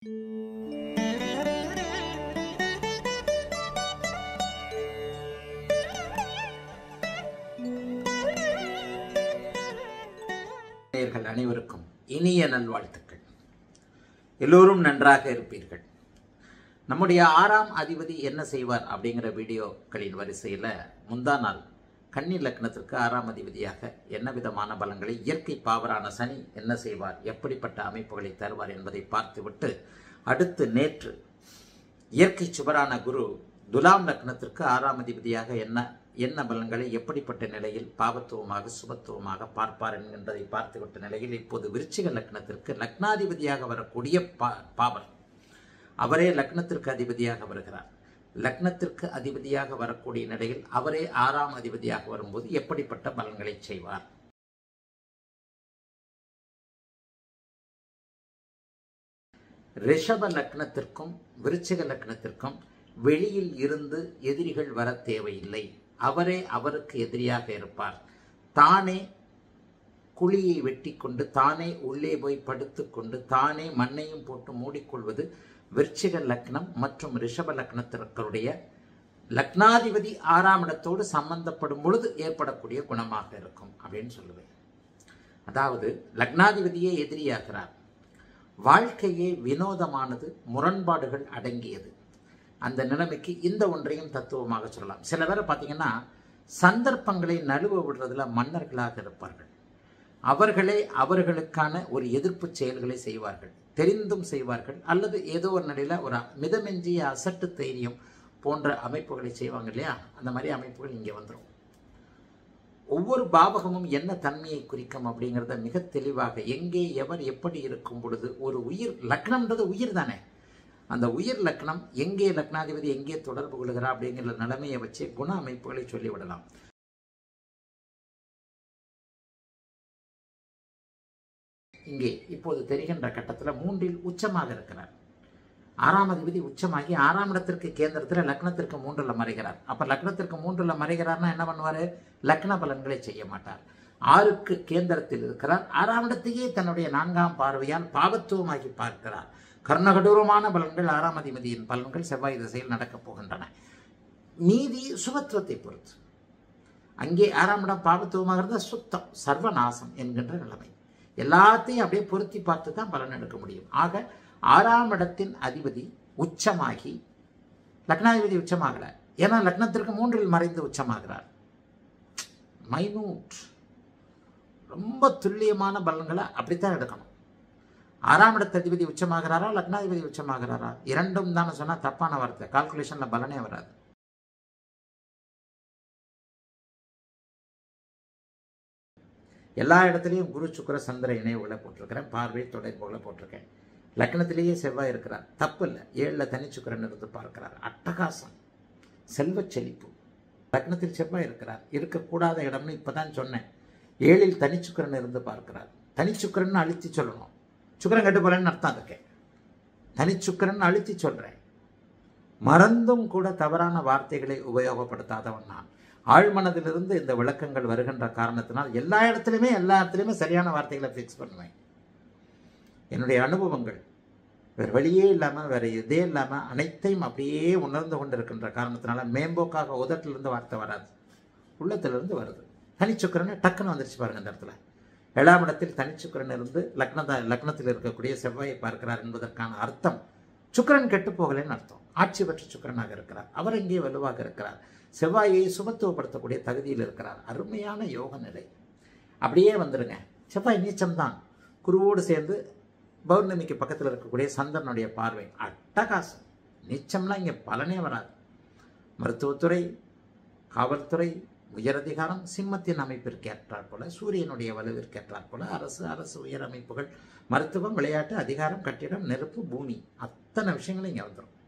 நேயர்கள் அனைவருக்கும் இனிய நல்வாழ்த்துக்கள் எல்லோரும் நன்றாக இருப்பீர்கள் நம்முடைய ஆறாம் அதிபதி என்ன செய்வார் அப்படிங்கிற வீடியோக்களின் வரிசையில் முந்தா நாள் கன்னி லக்னத்திற்கு ஆறாம் அதிபதியாக என்ன விதமான பலங்களை இயற்கை பாவரான சனி என்ன செய்வார் எப்படிப்பட்ட அமைப்புகளை தருவார் என்பதை பார்த்துவிட்டு அடுத்து நேற்று இயற்கை சுபரான குரு துலாம் லக்னத்திற்கு ஆறாம் அதிபதியாக என்ன என்ன பலன்களை எப்படிப்பட்ட நிலையில் பாவத்துவமாக சுபத்துவமாக பார்ப்பார் என்கின்றதை பார்த்துவிட்ட நிலையில் இப்போது விருச்சிக லக்னத்திற்கு லக்னாதிபதியாக வரக்கூடிய பா பாவர் அவரே லக்னத்திற்கு அதிபதியாக வருகிறார் லக்னத்திற்கு அதிபதியாக வரக்கூடிய நிலையில் அவரே ஆறாம் அதிபதியாக வரும்போது எப்படிப்பட்ட பலன்களை செய்வார் ரிஷப லக்னத்திற்கும் விருச்சிக லக்னத்திற்கும் வெளியில் இருந்து எதிரிகள் வர தேவையில்லை அவரே அவருக்கு எதிரியாக இருப்பார் தானே குழியை வெட்டி கொண்டு தானே உள்ளே போய் படுத்துக்கொண்டு தானே மண்ணையும் போட்டு மூடிக்கொள்வது விருச்சிக லக்னம் மற்றும் ரிஷப லக்னத்திற்குடைய லக்னாதிபதி ஆறாம் இடத்தோடு சம்பந்தப்படும் பொழுது ஏற்படக்கூடிய குணமாக இருக்கும் அப்படின்னு சொல்லுவேன் அதாவது லக்னாதிபதியே எதிரியாகிறார் வாழ்க்கையே வினோதமானது முரண்பாடுகள் அடங்கியது அந்த நிலைமைக்கு இந்த ஒன்றையும் தத்துவமாக சொல்லலாம் சில பேரை பார்த்தீங்கன்னா சந்தர்ப்பங்களை நழுவ விடுறதுல மன்னர்களாக இருப்பார்கள் அவர்களே அவர்களுக்கான ஒரு எதிர்ப்பு செயல்களை செய்வார்கள் தெரிந்தும் செய்வார்கள் அல்லது ஏதோ ஒரு நிலையில் ஒரு மிதமெஞ்சிய அசட்டு தைரியம் போன்ற அமைப்புகளை செய்வாங்க இல்லையா அந்த மாதிரி அமைப்புகள் இங்கே வந்துடும் ஒவ்வொரு பாவகமும் என்ன தன்மையை குறிக்கும் அப்படிங்கிறத மிக தெளிவாக எங்கே எவர் எப்படி இருக்கும் பொழுது ஒரு உயிர் லக்னம்ன்றது உயிர் தானே அந்த உயிர் லக்னம் எங்கே லக்னாதிபதி எங்கே தொடர்பு கொள்கிறார் அப்படிங்கிற நிலைமையை வச்சு குண அமைப்புகளை சொல்லிவிடலாம் இங்கே இப்போது தெரிகின்ற கட்டத்தில் மூன்றில் உச்சமாக இருக்கிறார் ஆறாம் அதிபதி உச்சமாகி ஆறாம் இடத்திற்கு கேந்திரத்தில் லக்னத்திற்கு மூன்றில் மறைகிறார் அப்போ லக்னத்திற்கு மூன்றில் மறைகிறார்னா என்ன பண்ணுவார் லக்ன பலன்களை செய்ய மாட்டார் ஆறுக்கு கேந்திரத்தில் இருக்கிறார் ஆறாம் இடத்தையே தன்னுடைய நான்காம் பார்வையால் பாவத்துவமாகி பார்க்கிறார் கர்ணகடூரமான பலன்கள் ஆறாம் அதிபதியின் பலன்கள் செவ்வாய் திசையில் நடக்கப் போகின்றன மீதி சுபத்துவத்தை பொறுத்து அங்கே ஆறாம் இடம் பாவத்துவமாக இருந்தால் சுத்தம் சர்வநாசம் என்கின்ற நிலைமை எல்லாத்தையும் அப்படியே பொருத்தி பார்த்து தான் பலன் எடுக்க முடியும் ஆக ஆறாம் இடத்தின் அதிபதி உச்சமாகி லக்னாதிபதி உச்சமாகல ஏன்னா லக்னத்திற்கு மூன்றில் மறைந்து உச்சமாகிறார் மைனூட் ரொம்ப துல்லியமான பலன்களை அப்படித்தான் எடுக்கணும் ஆறாம் இடத்து அதிபதி உச்சமாகிறாரா லக்னாதிபதி உச்சமாகிறாரா இரண்டும் தானே சொன்னால் தப்பான வார்த்தை கால்குலேஷனில் பலனே வராது எல்லா இடத்துலையும் குரு சுக்கர சந்திர இணைவுகளை போட்டிருக்கிறேன் பார்வை தொடர்புகளை போட்டிருக்கேன் லக்னத்திலேயே செவ்வாய் இருக்கிறார் தப்பு இல்லை ஏழில் தனிச்சுக்கரன் இருந்து பார்க்கிறார் அட்டகாசம் செல்வச் செழிப்பு லக்னத்தில் செவ்வாய் இருக்கிறார் இருக்கக்கூடாத இடம்னு இப்போ தான் சொன்னேன் ஏழில் தனிச்சுக்கரன் இருந்து பார்க்கிறார் தனிச்சுக்கரன் அழுத்தி சொல்லணும் சுக்கரன் கெட்டு போறேன்னு அர்த்தம் அதுக்கு தனிச்சுக்கரன் அழுத்தி சொல்கிறேன் மறந்தும் கூட தவறான வார்த்தைகளை உபயோகப்படுத்தாதவன் நான் ஆழ்மனதிலிருந்து இந்த விளக்கங்கள் வருகின்ற காரணத்தினால் எல்லா இடத்துலையுமே எல்லா இடத்துலையுமே சரியான வார்த்தைகளை ஃபிக்ஸ் பண்ணுவேன் என்னுடைய அனுபவங்கள் வேறு வழியே இல்லாமல் வேறு இதே இல்லாமல் அனைத்தையும் அப்படியே உணர்ந்து கொண்டிருக்கின்ற காரணத்தினால மேம்போக்காக உதட்டிலிருந்து வார்த்தை வராது உள்ளத்திலிருந்து வருது தனிச்சுக்கரன் டக்குன்னு வந்துருச்சு பாருங்க இந்த இடத்துல ஏழாம் இடத்தில் தனிச்சுக்கரன் இருந்து லக்னத லக்னத்தில் இருக்கக்கூடிய செவ்வாயை பார்க்கிறார் என்பதற்கான அர்த்தம் சுக்கரன் கெட்டு போகலைன்னு அர்த்தம் ஆட்சி பெற்ற சுக்கரனாக இருக்கிறார் அவர் இங்கே வலுவாக இருக்கிறார் செவ்வாயை சுபத்துவப்படுத்தக்கூடிய தகுதியில் இருக்கிறார் அருமையான யோக நிலை அப்படியே வந்துடுங்க செவ்வாய் நீச்சம்தான் குருவோடு சேர்ந்து பௌர்ணமிக்கு பக்கத்தில் இருக்கக்கூடிய சந்திரனுடைய பார்வை அட்டகாசம் நீச்சம்லாம் இங்கே பலனே வராது மருத்துவத்துறை காவல்துறை உயரதிகாரம் சிம்மத்தின் அமைப்பிற்கு ஏற்றாற் போல சூரியனுடைய வலுவிற்கு ஏற்றாற் போல அரசு அரசு உயர் அமைப்புகள் மருத்துவம் விளையாட்டு அதிகாரம் கட்டிடம் நெருப்பு பூமி அத்தனை விஷயங்களும் இங்கே வந்துடும்